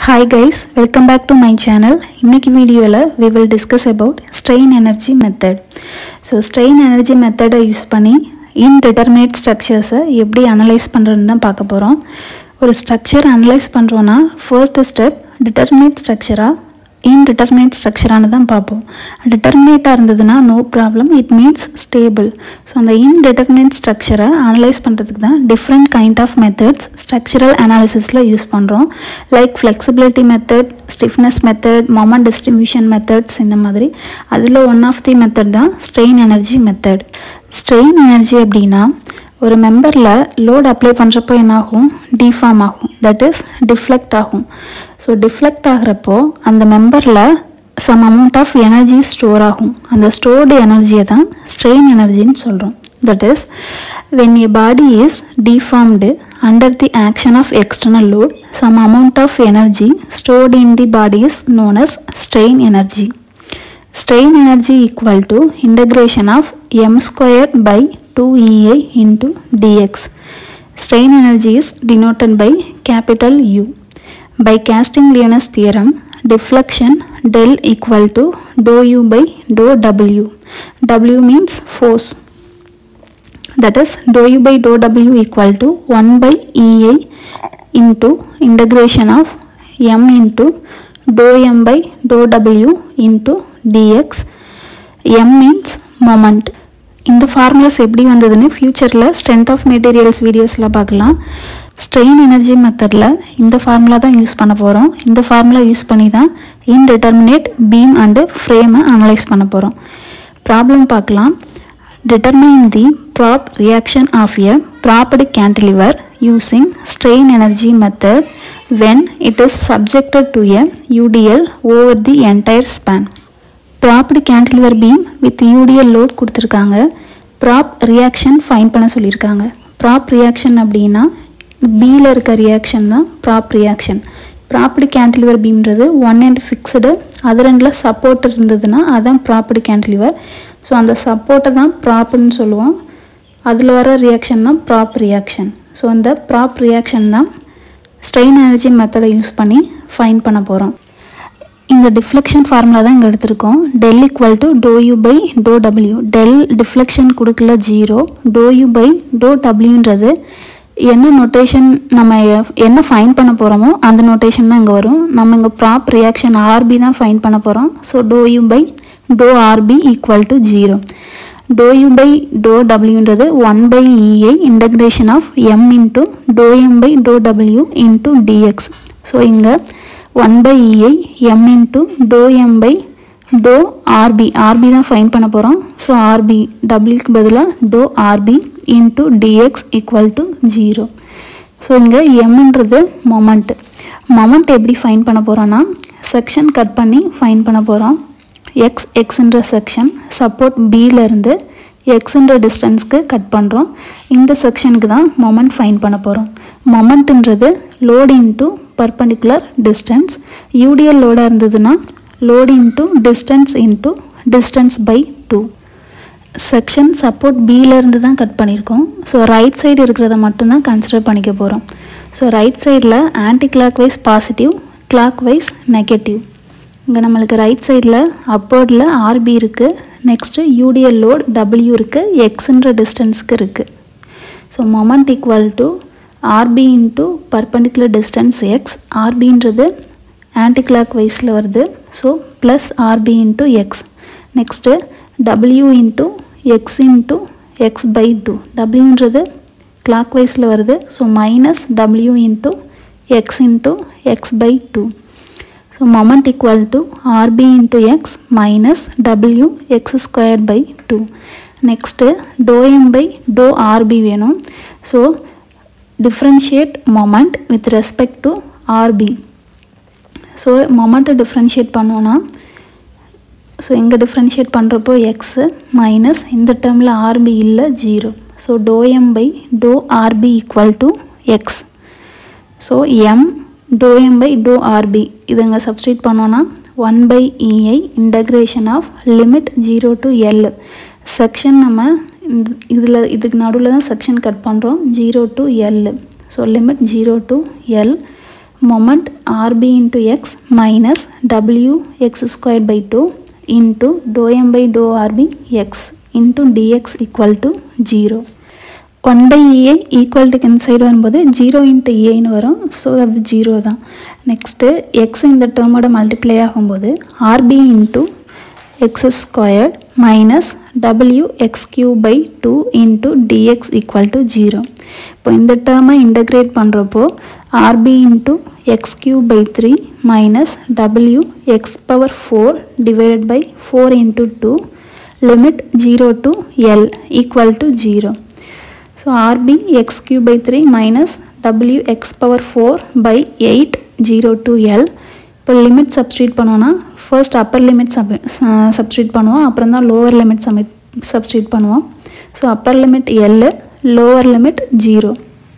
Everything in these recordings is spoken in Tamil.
Hi guys welcome back to my channel இன்னைக்கு வீடியோவில் we will discuss about strain energy method so strain energy மெத்தடை யூஸ் பண்ணி indeterminate ஸ்ட்ரக்சர்ஸை எப்படி அனலைஸ் பண்ணுறதுன்னு தான் பார்க்க போகிறோம் ஒரு ஸ்ட்ரக்சர் அனலைஸ் பண்ணுறோன்னா ஃபர்ஸ்ட் ஸ்டெப் டிட்டர்மினேட் ஸ்ட்ரக்சராக இன்டிட்டர்மினேட் ஸ்ட்ரக்சரானு தான் பார்ப்போம் டிட்டர்மினேட்டாக இருந்ததுன்னா no problem it means stable so அந்த இன்டிட்டர்மினேட் ஸ்ட்ரக்சரை அனலைஸ் பண்ணுறதுக்கு தான் different kind of methods structural அனாலிசிஸில் யூஸ் பண்ணுறோம் like flexibility method stiffness method moment distribution methods இந்த மாதிரி அதில் ஒன் ஆஃப் தி மெத்தட் தான் strain energy method strain energy அப்படின்னா ஒரு மெம்பரில் லோட் அப்ளை பண்ணுறப்போ என்னாகும் டிஃபார்ம் ஆகும் தட் இஸ் டிஃப்ளெக்ட் ஆகும் ஸோ டிஃப்ளெக்ட் ஆகிறப்போ அந்த மெம்பரில் some amount of energy store ஆகும் அந்த ஸ்டோர்டு எனர்ஜியை தான் ஸ்ட்ரெயின் எனர்ஜின்னு சொல்கிறோம் that is when a body is deformed under the action of external load some amount of energy stored in the body is known as strain energy strain energy equal to integration of m squared by 2EA into dx. Strain energy is denoted by capital U. By casting Leonis theorem, deflection del equal to dou U by dou W. W means force. That is dou U by dou W equal to 1 by EA into integration of m into dou m by dou W into dx m means moment இந்த ஃபார்முலாஸ் எப்படி வந்ததுன்னு ஃப்யூச்சரில் ஸ்ட்ரென்த் ஆஃப் மெட்டீரியல்ஸ் வீடியோஸில் பார்க்கலாம் ஸ்ட்ரெயின் எனர்ஜி மெத்தடில் இந்த ஃபார்முலா தான் யூஸ் பண்ண போகிறோம் இந்த ஃபார்முலா யூஸ் பண்ணி தான் இன்டிட்டர்மினேட் பீம் அண்டு ஃப்ரேமை அனலைஸ் பண்ண போகிறோம் ப்ராப்ளம் பார்க்கலாம் determine the prop reaction of a propped cantilever using strain energy method when it is subjected to a UDL over the entire span. Propped cantilever beam with UDL load கொடுத்துருக்காங்க ப்ராப் ரியாக்ஷன் ஃபைன் பண்ண சொல்லியிருக்காங்க ப்ராப் ரியாக்ஷன் அப்படின்னா பியில் இருக்க ரியாக்ஷன் தான் ப்ராப் ரியாக்ஷன் ப்ராப்பர்டி கேன்டிலிவர் பீம்ன்றது ஒன் அண்ட் ஃபிக்ஸ்டு அது ரெண்டில் சப்போர்ட் இருந்ததுன்னா அதான் ப்ராப்பர்டி கேன்டிலிவர் ஸோ அந்த சப்போர்ட்டை தான் ப்ராப்னு சொல்லுவோம் அதில் வர ரியாக்ஷன் தான் ப்ராப் ரியாக்ஷன் ஸோ இந்த ப்ராப் ரியாக்ஷன் தான் ஸ்ட்ரெயின் எனர்ஜி மெத்தடை யூஸ் பண்ணி ஃபைன் பண்ண போகிறோம் இந்த டிஃப்ளெக்ஷன் ஃபார்முலா தான் இங்கே எடுத்திருக்கோம் del equal to do U by do W del deflection கொடுக்கல zero do U by do டபிள்யூன்றது என்ன நொட்டேஷன் நம்ம என்ன ஃபைன் பண்ண போகிறோமோ அந்த நொட்டேஷன் தான் இங்கே வரும் நம்ம இங்கே ப்ராப் ரியாக்ஷன் ஆர்பி தான் ஃபைன் பண்ண போகிறோம் so do U by do RB equal to zero do U by do டபிள்யூன்றது one by EA integration of M into do M by do W into DX so இங்கே one by EI M into do M by do RB RB தான் ஃபைன் பண்ண போகிறோம் ஸோ ஆர்பி டபிள்யூக்கு பதிலாக do RB into DX equal to zero so இங்கே எம்ன்றது மொமெண்ட் மொமெண்ட் எப்படி ஃபைன் பண்ண போகிறோன்னா செக்ஷன் கட் பண்ணி ஃபைன் பண்ண போகிறோம் எக்ஸ் எக்ஸ்ன்ற செக்ஷன் சப்போர்ட் பியிலேருந்து எக்ஸ்ன்ற டிஸ்டன்ஸ்க்கு கட் பண்ணுறோம் இந்த செக்ஷனுக்கு தான் மொமெண்ட் ஃபைன் பண்ண போகிறோம் மொமெண்ட்ன்றது load into perpendicular distance UDL லோடாக இருந்ததுன்னா load into distance into distance by two section support பியிலேருந்து தான் கட் பண்ணியிருக்கோம் ஸோ ரைட் சைடு இருக்கிறத மட்டும்தான் கன்சிடர் பண்ணிக்க போகிறோம் ஸோ ரைட் சைடில் anticlockwise positive clockwise negative இங்கே நம்மளுக்கு ரைட் சைடில் அப்போர்டில் ஆர்பி இருக்குது நெக்ஸ்ட்டு யூடிஎல் லோட் டபிள்யூ இருக்குது எக்ஸுன்ற டிஸ்டன்ஸ்க்கு இருக்குது so moment equal to RB into perpendicular distance X ஆர்பின்றது ஆன்டி கிளாக் வைஸில் வருது so plus RB into X next W into X into X by two டபிள்யூன்றது கிளாக் வைஸில் வருது so minus W into X into X by two so moment equal to RB into X minus W X square by two next do M by do RB வேணும் so differentiate moment with respect to RB so மொமெண்ட்டை டிஃப்ரென்ஷியேட் பண்ணோன்னா ஸோ இங்கே டிஃப்ரென்ஷியேட் பண்ணுறப்போ எக்ஸு மைனஸ் இந்த டேர்மில் ஆர்பி இல்லை zero so do M by do RB equal to X so M do M by do RB இது இங்கே சப்ஸ்டியூட் பண்ணோன்னா one by EI integration of limit zero to L section நம்ம இதில் இதுக்கு நடுவில் தான் செக்ஷன் கட் பண்ணுறோம் zero to L so limit zero to L moment rb into x minus w x squared by 2 into dou m by dou rb x into dx equal to 0 one by A equal to இந்த சைடு வரும்போது ஜீரோ இன்ட்டு ஏன்னு வரும் ஸோ அது ஜீரோ தான் நெக்ஸ்ட்டு எக்ஸ் இந்த டேர்மோட மல்டிப்ளை ஆகும்போது RB into X squared minus W X cube by two into DX equal to zero இப்போ இந்த டேர்மை இன்டகிரேட் பண்ணுறப்போ RB into X cube by three minus W X power four divided by four into two limit zero to L equal to zero so RB X cube by three minus W X power four by eight zero two L இப்போ லிமிட் சப்ஸ்டியூட் பண்ணோன்னா first upper limit sub substitute பண்ணுவோம் அப்புறம் தான் லோவர் லிமிட் சப்மிட் சப்ஸ்டியூட் பண்ணுவோம் so upper limit L lower limit zero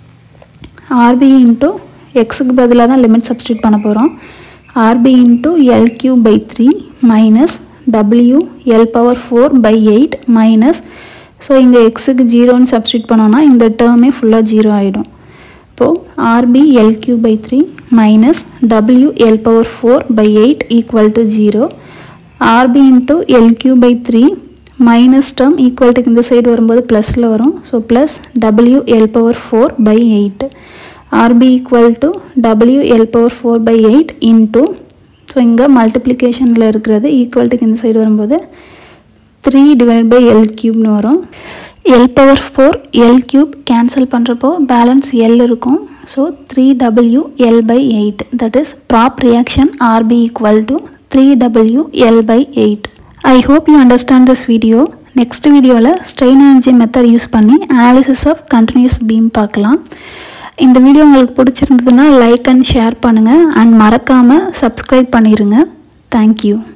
RB into எக்ஸுக்கு பதிலாக தான் லிமிட் சப்ஸ்டியூட் பண்ண போகிறோம் RB into L cube by three minus W L power four by eight minus so இங்கே எக்ஸுக்கு ஜீரோன்னு சப்ஸ்டியூட் பண்ணோன்னா இந்த டேர்மே ஃபுல்லாக ஜீரோ ஆகிடும் இப்போது RB L cube by three minus W L power four by eight equal to zero RB into L cube by three minus term equal to இந்த சைடு வரும்போது ப்ளஸில் வரும் so plus W L power four by eight RB equal to W L power four by eight into so இங்கே மல்டிப்ளிகேஷனில் இருக்கிறது ஈக்குவல் டு இந்த சைடு வரும்போது த்ரீ டிவைட் பை எல் க்யூப்னு வரும் L power four L cube cancel பண்ணுறப்போ பேலன்ஸ் எல் இருக்கும் so three W L by eight that is prop reaction RB equal to three W L by eight I hope you understand this video next வீடியோவில் ஸ்ட்ரெயின் எனர்ஜி மெத்தட் யூஸ் பண்ணி அனாலிசிஸ் ஆஃப் கண்டினியூஸ் பீம் பார்க்கலாம் இந்த வீடியோ உங்களுக்கு பிடிச்சிருந்ததுன்னா லைக் அண்ட் ஷேர் பண்ணுங்கள் அண்ட் மறக்காமல் சப்ஸ்கிரைப் பண்ணிடுங்க தேங்க்யூ